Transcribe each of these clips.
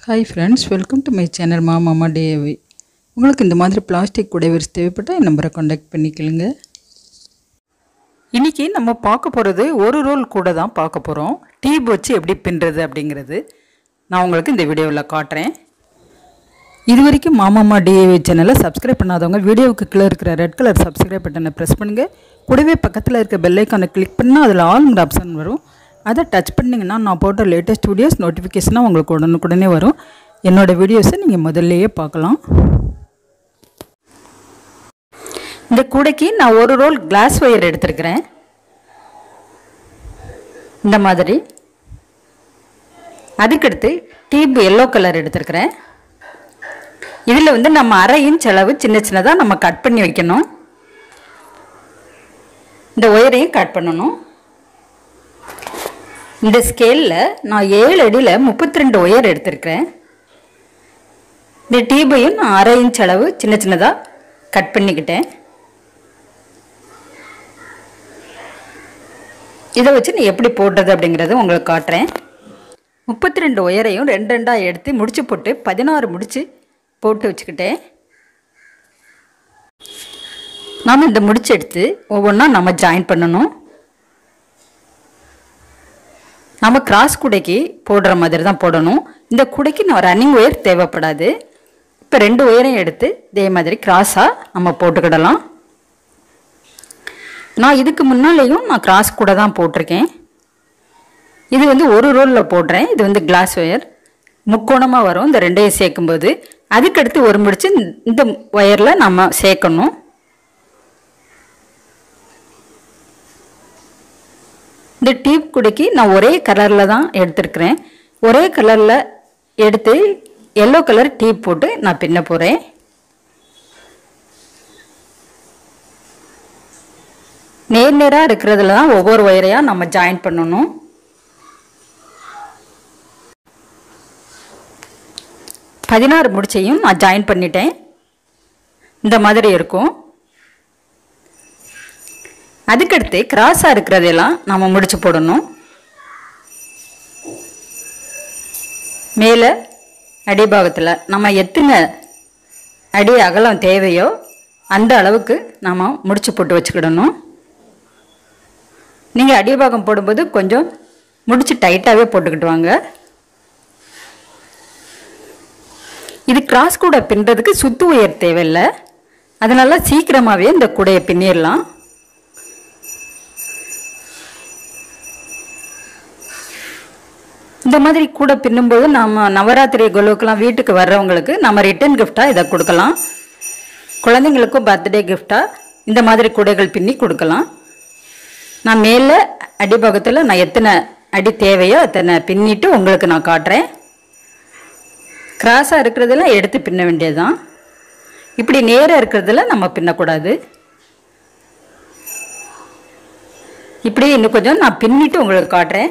hi friends welcome to my channel மாமாமா டேவை உங்களுக்கு இந்த மாதிரி பிளாஸ்டிக் குடைவரிசை தேவைப்பட்டால் என் நம்பரை காண்டாக்ட் பண்ணிக்கலுங்க இன்றைக்கி நம்ம பார்க்க போகிறது ஒரு ரோல் கூட தான் பார்க்க போகிறோம் டியூப் வச்சு எப்படி பின்னுறது அப்படிங்கிறது நான் உங்களுக்கு இந்த வீடியோவில் காட்டுறேன் இது வரைக்கும் மாமாமா டிஏவி சேனலை சப்ஸ்கிரைப் பண்ணாதவங்க வீடியோவுக்கு கீழே இருக்கிற ரெட் கலர் சப்ஸ்கிரைப் பட்டனை ப்ரெஸ் பண்ணுங்கள் கூடவே பக்கத்தில் இருக்க பெல் ஐக்கானை கிளிக் பண்ணால் அதில் ஆல்ங்கிற ஆப்ஷன் வரும் அதை டச் பண்ணிங்கன்னா நான் போட்ட லேட்டஸ்ட் வீடியோஸ் நோட்டிஃபிகேஷனாக உங்களுக்கு உடனுக்குடனே வரும் என்னோடய வீடியோஸை நீங்கள் முதல்லையே பார்க்கலாம் இந்த கூடைக்கு நான் ஒரு ரோல் கிளாஸ் ஒயர் எடுத்திருக்கிறேன் இந்த மாதிரி அதுக்கடுத்து டியூப் எல்லோ கலர் எடுத்திருக்கிறேன் இதில் வந்து நம்ம அரை இன்ச் அளவு சின்ன சின்னதாக நம்ம கட் பண்ணி வைக்கணும் இந்த ஒயரையும் கட் பண்ணணும் இந்த ஸ்கேலில் நான் ஏழு அடியில் முப்பத்தி ரெண்டு ஒயர் எடுத்திருக்கிறேன் இந்த டியூபையும் நான் அரை இன்ச் அளவு சின்ன சின்னதாக கட் பண்ணிக்கிட்டேன் இதை வச்சு நீ எப்படி போடுறது அப்படிங்கிறத உங்களுக்கு காட்டுறேன் முப்பத்தி ரெண்டு ஒயரையும் ரெண்டு ரெண்டாக எடுத்து முடிச்சு போட்டு பதினாறு முடிச்சு போட்டு வச்சுக்கிட்டேன் நாம் இந்த முடிச்சு எடுத்து ஒவ்வொன்றா நம்ம ஜாயின் பண்ணணும் நம்ம கிராஸ் கூடைக்கு போடுற மாதிரி தான் போடணும் இந்த கூடைக்கு நான் ரன்னிங் ஒயர் தேவைப்படாது இப்போ ரெண்டு ஒயரையும் எடுத்து இதே மாதிரி கிராஸாக நம்ம போட்டுக்கிடலாம் நான் இதுக்கு முன்னாலேயும் நான் கிராஸ் கூட தான் போட்டிருக்கேன் இது வந்து ஒரு ரோலில் போடுறேன் இது வந்து கிளாஸ் ஒயர் முக்கோணமாக வரும் இந்த ரெண்டையும் சேர்க்கும்போது அதுக்கடுத்து ஒரு முடிச்சு இந்த ஒயரில் நம்ம சேர்க்கணும் இந்த டியூப் குடைக்கு நான் ஒரே கலரில் தான் எடுத்திருக்கிறேன் ஒரே கலரில் எடுத்து எல்லோ கலர் டியூப் போட்டு நான் பின்ன போகிறேன் நேர் நேராக இருக்கிறதுல தான் ஒவ்வொரு ஒயரையாக நம்ம ஜாயின் பண்ணணும் பதினாறு முடிச்சையும் நான் ஜாயின் பண்ணிட்டேன் இந்த மாதிரி இருக்கும் அதுக்கடுத்து கிராஸாக இருக்கிறதெல்லாம் நம்ம முடிச்சு போடணும் மேலே அடிபாகத்தில் நம்ம எத்தனை அடி அகலம் தேவையோ அந்த அளவுக்கு நாம் முடிச்சு போட்டு வச்சுக்கிடணும் நீங்கள் அடிபாகம் போடும்போது கொஞ்சம் முடிச்சு டைட்டாகவே போட்டுக்கிட்டு வாங்க இது கிராஸ் கூடை பின்னுறதுக்கு சுத்து உயர் தேவையில்லை அதனால சீக்கிரமாகவே இந்த கூடையை பின்னிடலாம் இந்த மாதிரி கூடை பின்னும்போது நம்ம நவராத்திரி குழுக்கெல்லாம் வீட்டுக்கு வர்றவங்களுக்கு நம்ம ரிட்டன் கிஃப்டாக இதை கொடுக்கலாம் குழந்தைங்களுக்கும் பர்த்டே கிஃப்டாக இந்த மாதிரி கூடைகள் பின்னி கொடுக்கலாம் நான் மேலே அடிபாகத்தில் நான் எத்தனை அடி தேவையோ அத்தனை பின்னிட்டு உங்களுக்கு நான் காட்டுறேன் கிராஸாக இருக்கிறதெல்லாம் எடுத்து பின்ன வேண்டியது தான் இப்படி நேராக இருக்கிறதுல நம்ம பின்னக்கூடாது இப்படி இன்னும் கொஞ்சம் நான் பின்னிட்டு உங்களுக்கு காட்டுறேன்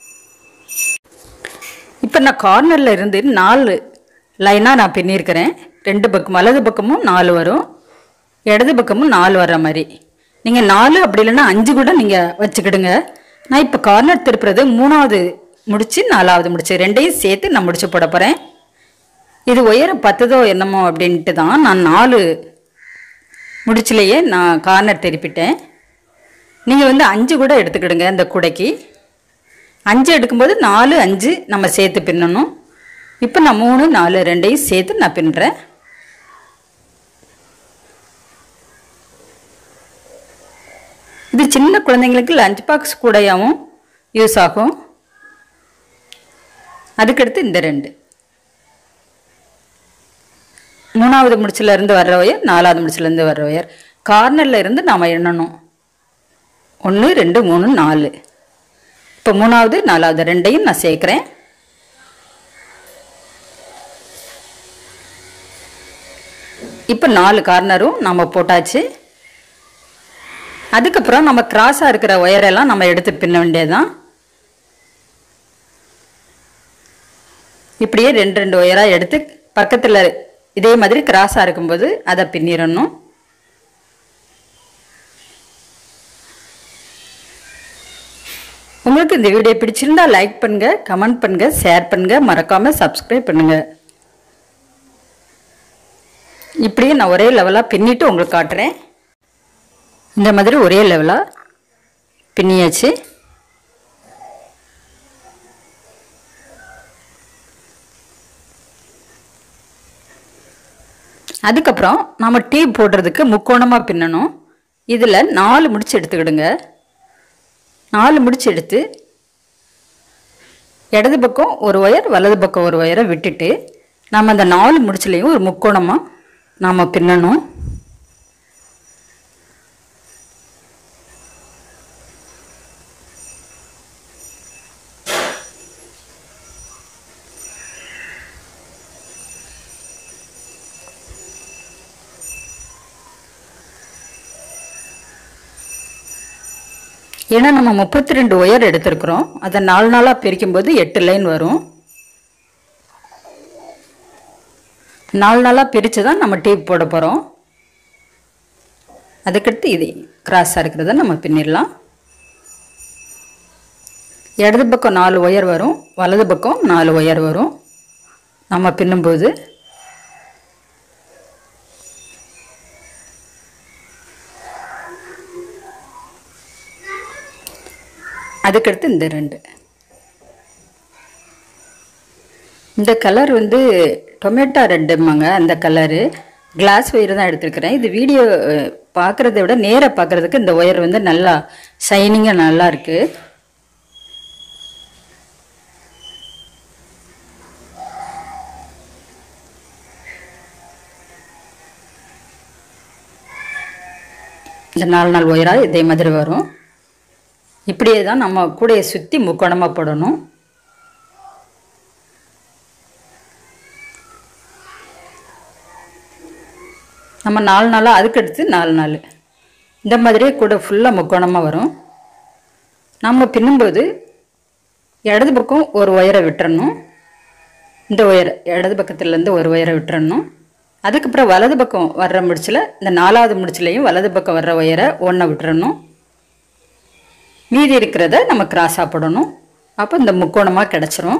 இப்போ நான் கார்னரில் இருந்து நாலு லைனாக நான் பின்னிருக்கிறேன் ரெண்டு பக்கம் வலது பக்கமும் நாலு வரும் இடது பக்கமும் நாலு வர்ற மாதிரி நீங்கள் நாலு அப்படி இல்லைன்னா அஞ்சு கூட நீங்கள் வச்சுக்கிடுங்க நான் இப்போ கார்னர் திருப்புறது மூணாவது முடிச்சு நாலாவது முடிச்சு ரெண்டையும் சேர்த்து நான் முடிச்சு போட போகிறேன் இது உயரம் பத்துதோ என்னமோ அப்படின்ட்டு தான் நான் நாலு முடிச்சிலேயே நான் கார்னர் திருப்பிட்டேன் நீங்கள் வந்து அஞ்சு கூட எடுத்துக்கிடுங்க இந்த கூடைக்கு அஞ்சு எடுக்கும்போது நாலு அஞ்சு நம்ம சேர்த்து பின்னணும் இப்போ நான் மூணு நாலு ரெண்டையும் சேர்த்து நான் பின்னுறேன் இது சின்ன குழந்தைங்களுக்கு லஞ்ச் பாக்ஸ் கூடையாகவும் யூஸ் ஆகும் அதுக்கடுத்து இந்த ரெண்டு மூணாவது முடிச்சில் இருந்து வர்ற ஒயர் நாலாவது முடிச்சிலேருந்து வர்ற ஒயர் கார்னரில் இருந்து நாம் எண்ணணும் ஒன்று ரெண்டு மூணு நாலு இப்போ மூணாவது நாலாவது ரெண்டையும் நான் சேர்க்குறேன் இப்போ நாலு கார்னரும் நம்ம போட்டாச்சு அதுக்கப்புறம் நம்ம கிராஸாக இருக்கிற ஒயரெல்லாம் நம்ம எடுத்து பின்ன வேண்டியதுதான் இப்படியே ரெண்டு ரெண்டு ஒயராக எடுத்து பக்கத்தில் இதே மாதிரி கிராஸாக இருக்கும்போது அதை பின்னிடணும் உங்களுக்கு இந்த வீடியோ பிடிச்சிருந்தா லைக் பண்ணுங்க கமெண்ட் பண்ணுங்க ஷேர் பண்ணுங்க மறக்காம சப்ஸ்கிரைப் பண்ணுங்க இப்படியே நான் ஒரே லெவலாக பின்னிட்டு உங்களுக்கு காட்டுறேன் இந்த மாதிரி ஒரே லெவலாக பின்னியாச்சு அதுக்கப்புறம் நம்ம டீ போடுறதுக்கு முக்கோணமாக பின்னணும் இதில் நாலு முடிச்சு எடுத்துக்கிடுங்க நாலு முடிச்சு எடுத்து இடது பக்கம் ஒரு ஒயர் வலது பக்கம் ஒரு ஒயரை விட்டுட்டு நம்ம அந்த நாலு முடிச்சுலையும் ஒரு முக்கோணமாக நாம் பின்னணும் ஏன்னா நம்ம முப்பத்தி ரெண்டு ஒயர் எடுத்திருக்கிறோம் அதை நாலு நாளாக பிரிக்கும்போது எட்டு லைன் வரும் நாலு நாளாக பிரித்து தான் நம்ம டீப் போட போகிறோம் அதுக்கடுத்து இது கிராஸாக இருக்கிறத நம்ம பின்னிடலாம் இடது பக்கம் நாலு ஒயர் வரும் வலது பக்கம் நாலு ஒயர் வரும் நம்ம பின்னும்போது அதுக்கடுத்து இந்த ரெண்டு இந்த கலர் வந்து டொமேட்டோ ரெட்டுமாங்க அந்த கலரு கிளாஸ் ஒயர் தான் எடுத்துருக்கிறேன் இது வீடியோ பார்க்குறத விட நேராக பார்க்குறதுக்கு இந்த ஒயர் வந்து நல்லா ஷைனிங்காக நல்லா இருக்குது இந்த நாலு நாள் ஒயராக இதே மாதிரி வரும் இப்படியே தான் நம்ம கூடையை சுற்றி முக்கோணமாக போடணும் நம்ம நாலு நாளாக அதுக்கடுத்து நாலு நாள் இந்த மாதிரியே கூட ஃபுல்லாக முக்கோணமாக வரும் நம்ம பின்னும்போது இடது பக்கம் ஒரு ஒயரை விட்டுறணும் இந்த ஒயர் இடது பக்கத்துலேருந்து ஒரு ஒயரை விட்டுறணும் அதுக்கப்புறம் வலது பக்கம் வர்ற முடிச்சில் இந்த நாலாவது முடிச்சிலையும் வலது பக்கம் வர்ற ஒயரை ஒன்றை விட்டுறணும் மீதி இருக்கிறத நம்ம கிராஸாக போடணும் அப்போ இந்த முக்கோணமாக கிடச்சிரும்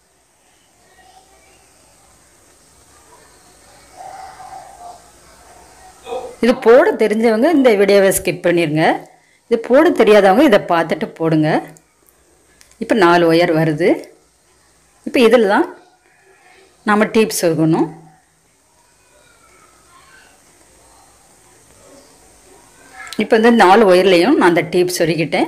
இது போட தெரிஞ்சவங்க இந்த வீடியோவை ஸ்கிப் பண்ணிடுங்க இது போட தெரியாதவங்க இதை பார்த்துட்டு போடுங்க இப்போ நாலு ஒயர் வருது இப்போ இதில் தான் நம்ம டீப் சொருகணும் இப்போ வந்து நாலு ஒயர்லேயும் நான் அந்த டீப் சொருகிட்டேன்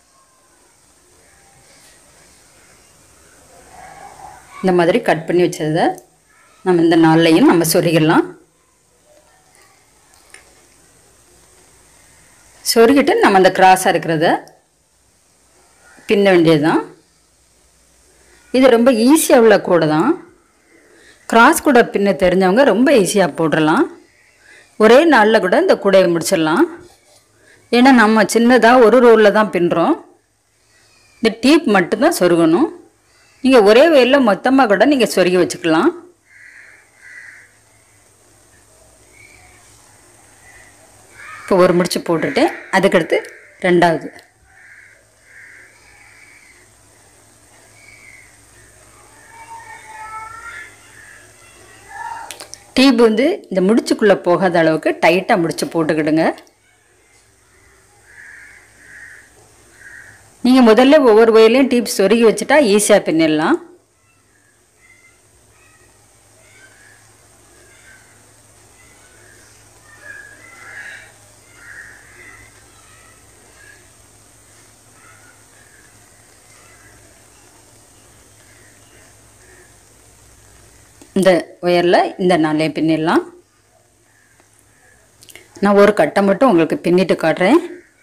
இந்த மாதிரி கட் பண்ணி வச்சதை நம்ம இந்த நாள்லையும் நம்ம சொருகிடலாம் சொருகிட்டு நம்ம அந்த கிராஸாக இருக்கிறத பின்ன வேண்டியது தான் இது ரொம்ப ஈஸியாக உள்ள கூட தான் கிராஸ் கூட பின்ன தெரிஞ்சவங்க ரொம்ப ஈஸியாக போட்டுடலாம் ஒரே நாளில் கூட இந்த கூடையை முடிச்சிடலாம் ஏன்னா நம்ம சின்னதாக ஒரு ரோலில் தான் பின்னுறோம் இந்த டீப் மட்டும்தான் சொருகணும் நீங்கள் ஒரே வேலில் மொத்தமாக கூட நீங்கள் சொருகி வச்சுக்கலாம் இப்போ ஒரு முடிச்சு போட்டுட்டேன் அதுக்கடுத்து ரெண்டாவது டீப் வந்து இந்த முடிச்சுக்குள்ளே போகாத அளவுக்கு டைட்டாக முடிச்சு போட்டுக்கிடுங்க நீங்கள் முதல்ல ஒவ்வொரு வயலையும் டீப் சொருகி வச்சுட்டா ஈஸியாக பின்னிடலாம் இந்த ஒயரில் இந்த நாளே பின்னிடலாம் நான் ஒரு கட்டை மட்டும் உங்களுக்கு பின்னிட்டு காட்டுறேன்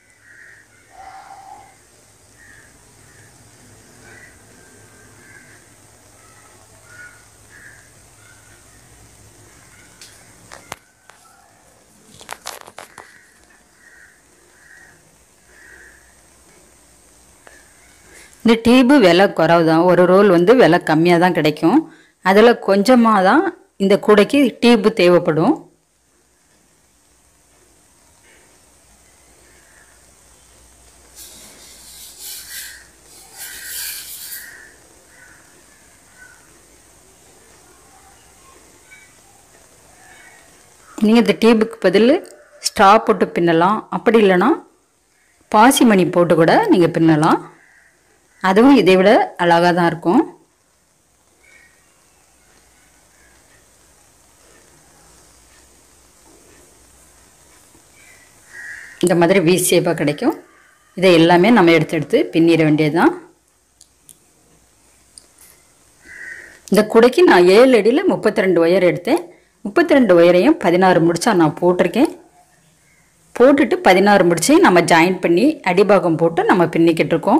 இந்த டியூபு விலை குறவு தான் ஒரு ரோல் வந்து விலை கம்மியாக தான் கிடைக்கும் அதில் கொஞ்சமாக தான் இந்த கூடைக்கு டியூப்பு தேவைப்படும் நீங்கள் இந்த டியூபுக்கு பதில் ஸ்ட்ரா போட்டு பின்னலாம் அப்படி இல்லைன்னா பாசிமணி போட்டு கூட நீங்கள் பின்னலாம் அதுவும் இதை விட அழகாக தான் இருக்கும் இந்த மாதிரி வி ஷேப்பாக கிடைக்கும் இதை எல்லாமே நம்ம எடுத்து எடுத்து பின்னிட வேண்டியது தான் இந்த குடைக்கு நான் ஏழு அடியில் முப்பத்தி ரெண்டு ஒயர் எடுத்தேன் முப்பத்தி ரெண்டு ஒயரையும் பதினாறு முடிச்சா நான் போட்டிருக்கேன் போட்டுட்டு பதினாறு முடிச்சையும் நம்ம ஜாயின் பண்ணி அடிபாகம் போட்டு நம்ம பின்னிக்கிட்டு இருக்கோம்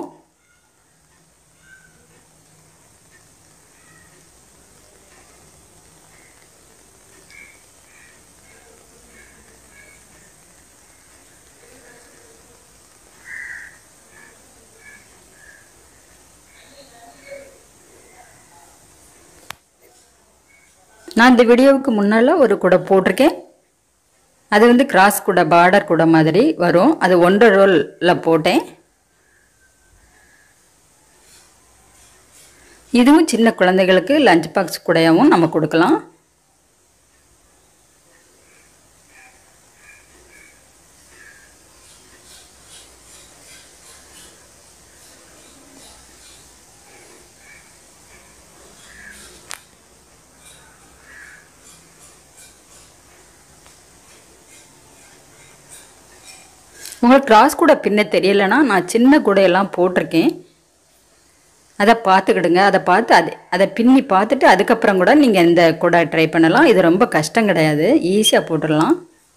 நான் இந்த வீடியோவுக்கு முன்னால் ஒரு குடை போட்டிருக்கேன் அது வந்து கிராஸ் குடை பார்டர் குடை மாதிரி வரும் அது ஒன்றரை ரோலில் போட்டேன் இதுவும் சின்ன குழந்தைகளுக்கு லஞ்ச் பாக்ஸ் குடையாகவும் நம்ம கொடுக்கலாம் உங்களுக்கு கிராஸ் கூட பின்ன தெரியலைன்னா நான் சின்ன கூடையெல்லாம் போட்டிருக்கேன் அதை பார்த்துக்கிடுங்க அதை பார்த்து அதை அதை பின்னி பார்த்துட்டு அதுக்கப்புறம் கூட நீங்கள் இந்த கூடை ட்ரை பண்ணலாம் இது ரொம்ப கஷ்டம் கிடையாது ஈஸியாக போட்டுடலாம்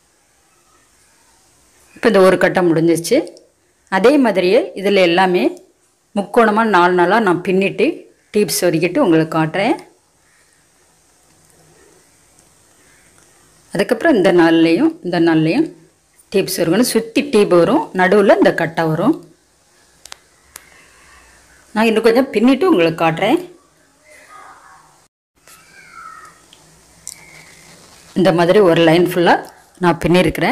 இப்போ இந்த ஒரு கட்டம் முடிஞ்சிருச்சு அதே மாதிரியே இதில் எல்லாமே முக்கோணமாக நாலு நாளாக நான் பின்னிட்டு டீப்ஸ் சொருக்கிட்டு உங்களுக்கு காட்டுறேன் அதுக்கப்புறம் இந்த நாள்லேயும் இந்த நாள்லேயும் டீப்ஸ் சொருகணும் சுற்றி டீப் வரும் நடுவில் இந்த கட்டை வரும் நான் இன்னும் கொஞ்சம் பின்னிட்டு உங்களுக்கு காட்டுறேன் இந்த மாதிரி ஒரு லைன் ஃபுல்லாக நான் பின்னிருக்கிறேன்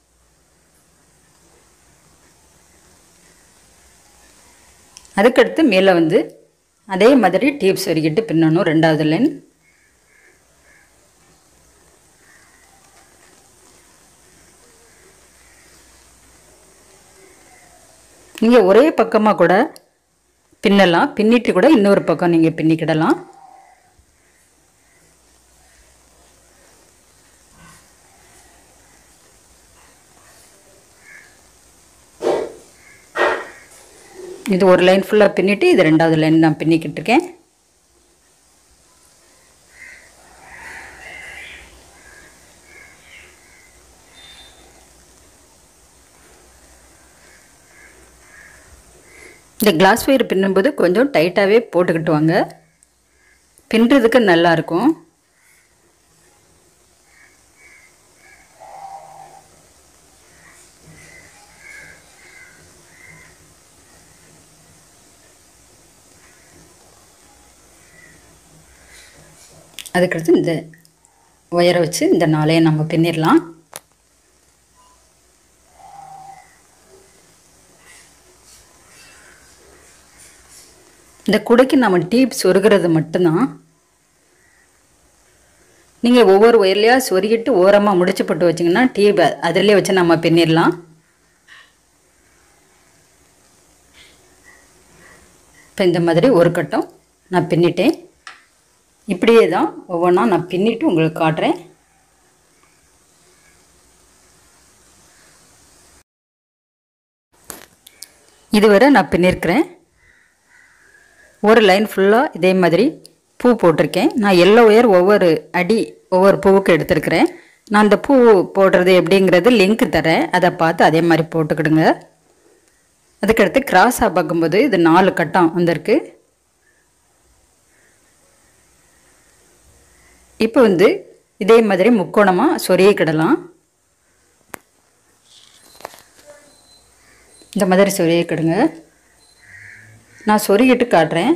அதுக்கடுத்து மேலே வந்து அதே மாதிரி டீப்ஸ் வரிக்கிட்டு பின்னணும் ரெண்டாவது லைன் நீங்கள் ஒரே பக்கமாக கூட பின்னலாம் பின்னிட்டு கூட இன்னொரு பக்கம் நீங்கள் பின்னிக்கிடலாம் இது ஒரு லைன் ஃபுல்லாக பின்னிட்டு இது ரெண்டாவது லைன் நான் பின்னிக்கிட்டு இருக்கேன் இந்த கிளாஸ் ஒயர் பின்னும்போது கொஞ்சம் டைட்டாகவே போட்டுக்கிட்டு வாங்க பின்னுறதுக்கு நல்லாயிருக்கும் அதுக்கடுத்து இந்த ஒயரை வச்சு இந்த நாளையை நம்ம பின்னிடலாம் இந்த குடைக்கு நம்ம டீப் சொருகிறது மட்டும்தான் நீங்கள் ஒவ்வொரு ஒயர்லையாக சொருகிட்டு ஓரமாக முடிச்சு போட்டு வச்சிங்கன்னா டீப் அதிலே வச்சு நம்ம பின்னிடலாம் இப்போ இந்த மாதிரி ஒரு கட்டம் நான் பின்னிட்டேன் இப்படியே தான் ஒவ்வொன்றா நான் பின்னிட்டு உங்களுக்கு காட்டுறேன் இதுவரை நான் பின்னிருக்கிறேன் ஒரு லைன் ஃபுல்லாக இதே மாதிரி பூ போட்டிருக்கேன் நான் எல்லோ ஒயர் ஒவ்வொரு அடி ஒவ்வொரு பூவுக்கு எடுத்திருக்கிறேன் நான் அந்த பூ போடுறது எப்படிங்கிறது லிங்க் தரேன் அதை பார்த்து அதே மாதிரி போட்டுக்கிடுங்க அதுக்கடுத்து கிராஸாக பார்க்கும்போது இது நாலு கட்டம் வந்திருக்கு இப்போ வந்து இதே மாதிரி முக்கோணமாக சொருகிக்கிடலாம் இந்த மாதிரி சொருகிக்கிடுங்க நான் சொருகிட்டு காட்டுறேன்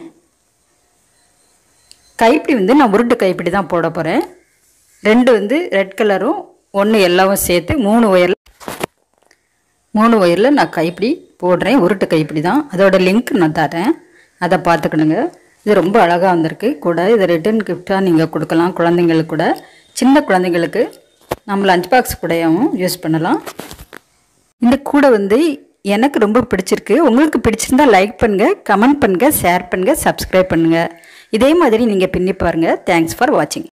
கைப்பிடி வந்து நான் உருட்டு கைப்பிடி தான் போட போகிறேன் ரெண்டு வந்து ரெட் கலரும் ஒன்று எல்லாவும் சேர்த்து மூணு ஒயரில் மூணு ஒயரில் நான் கைப்பிடி போடுறேன் உருட்டு கைப்பிடி தான் அதோட லிங்க் நான் தரேன் அதை பார்த்துக்கணுங்க இது ரொம்ப அழகாக வந்திருக்கு கூட இதை ரிட்டன் கிஃப்டாக நீங்கள் கொடுக்கலாம் குழந்தைங்களுக்கு கூட சின்ன குழந்தைங்களுக்கு நம்ம லஞ்ச் பாக்ஸ் கூடயாவும் யூஸ் பண்ணலாம் இந்த கூடை வந்து எனக்கு ரொம்ப பிடிச்சிருக்கு உங்களுக்கு பிடிச்சிருந்தா லைக் பண்ணுங்கள் கமெண்ட் பண்ணுங்கள் ஷேர் பண்ணுங்கள் சப்ஸ்கிரைப் பண்ணுங்கள் இதே மாதிரி நீங்கள் பின்னி பாருங்கள் தேங்க்ஸ் ஃபார் வாட்சிங்